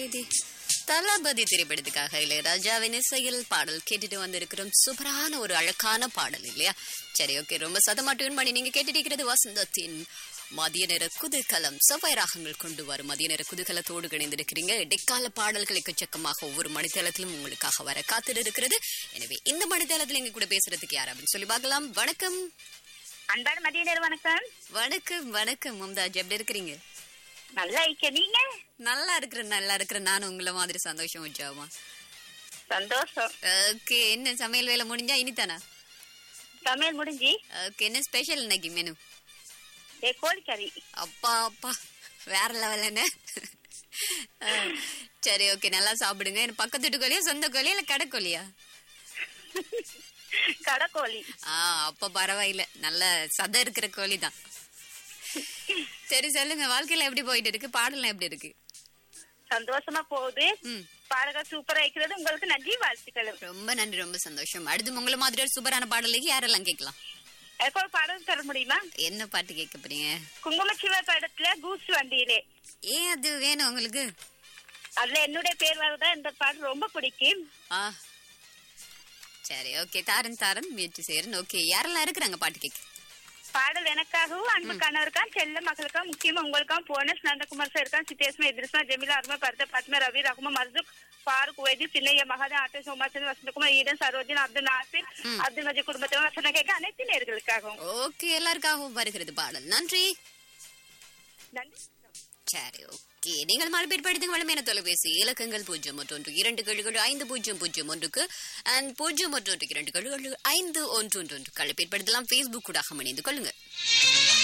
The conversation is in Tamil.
தளபதி தளபதி திரைப்படத்துக்காக இளையராஜாவின் இசையில் பாடல் கேட்டுட்டு வந்திருக்கிறோம் சூப்பரான ஒரு அழகான பாடல் இல்லையா சரி ஓகே ரொம்ப சதமா டியூன் பண்ணி நீங்க கேட்டுட்டு இருக்கிறது வசந்தத்தின் மதிய நேர குதூகலம் செவ்வாய் ராகங்கள் கொண்டு வரும் மதிய நேர குதூகலத்தோடு இணைந்திருக்கிறீங்க இடைக்கால பாடல்கள் எக்கச்சக்கமாக ஒவ்வொரு மணித்தளத்திலும் உங்களுக்காக வர காத்துட்டு இருக்கிறது எனவே இந்த மணித்தளத்தில் எங்க கூட பேசுறதுக்கு யார் அப்படின்னு சொல்லி பார்க்கலாம் வணக்கம் அன்பான மதிய நேரம் வணக்கம் வணக்கம் வணக்கம் மும்தாஜ் எப்படி இருக்கிறீங்க நல்லா இருக்க நீங்க நல்லா இருக்கிறேன் நல்லா இருக்கிறேன் நானும் உங்களை மாதிரி சந்தோஷம் வச்சாமா சந்தோஷம் ஓகே என்ன சமையல் வேலை முடிஞ்சா இனிதானா சமையல் முடிஞ்சு ஓகே என்ன ஸ்பெஷல் இன்னைக்கு மெனு ஏ கோழிக்கறி அப்பா அப்பா வேற லெவல் என்ன அஹ், சரி ஓகே நல்லா சாப்பிடுங்க என்ன பக்கத்து வீட்டு கோழியா சொந்த கோழியா இல்ல கடை கோழியா கடைக்கோழி ஆ அப்ப பரவாயில்ல நல்ல சதை இருக்கிற கோழி தான் சரி சொல்லுங்க வாழ்க்கையில எப்படி போயிட்டு இருக்கு பாடலாம் எப்படி இருக்கு சந்தோஷமா போகுது ம் பாடகர் சூப்பரா இருக்கிறது உங்களுக்கு நன்றி வாழ்த்துக்களும் ரொம்ப நன்றி ரொம்ப சந்தோஷம் அடுத்து உங்களை மாதிரி ஒரு சூப்பரான பாடலுக்கு யாரெல்லாம் கேட்கலாம் எனக்கு ஒரு பாடல் தர முடியுமா என்ன பாட்டு கேட்க போறீங்க குங்குமச்சிவ படத்துல கூஸ் வண்டியிலே ஏன் அது வேணும் உங்களுக்கு அதுல என்னுடைய பேர் வரதா இந்த பாடல் ரொம்ப பிடிக்கும் ஆ சரி ஓகே தாரன் தாரன் முயற்சி செய்யறேன் ஓகே யாரெல்லாம் இருக்கிறாங்க பாட்டு கேட்க பாடல் எனக்காகவும் அன்பு கணவருக்கான் செல்ல மகளுக்கா முக்கியமா உங்களுக்காம் போனஸ் நந்தகுமார் சார் இருக்கான் சித்தேஸ்மா எதிர்ஸ்மா ஜெமிலா அருமா பரத பத்மா ரவி ரகுமா மர்துக் ஃபாரூக் வைதி சின்னைய மகாதன் ஆட்டோ சோமாச்சந்திரன் வசந்தகுமார் ஈடன் சரோஜன் அப்துல் நாசிர் அப்துல் மஜீத் குடும்பத்தினர் வசனம் கேட்க அனைத்து நேர்களுக்காகவும் ஓகே எல்லாருக்காகவும் வருகிறது பாடல் நன்றி நன்றி சரி ஓகே நீங்கள் மழை பேர்படுத்துங்க வளமையான தொலைபேசி இலக்கங்கள் பூஜ்ஜியம் ஒன்று இரண்டு கழுகள் ஐந்து பூஜ்ஜியம் பூஜ்ஜியம் ஒன்றுக்கு அண்ட் பூஜ்ஜியம் ஒன்று இரண்டு கழுகள் ஐந்து ஒன்று ஒன்று ஒன்று களை பேர்படுத்தலாம் ஃபேஸ்புக் கூட இணைந்து கொள்ளுங்க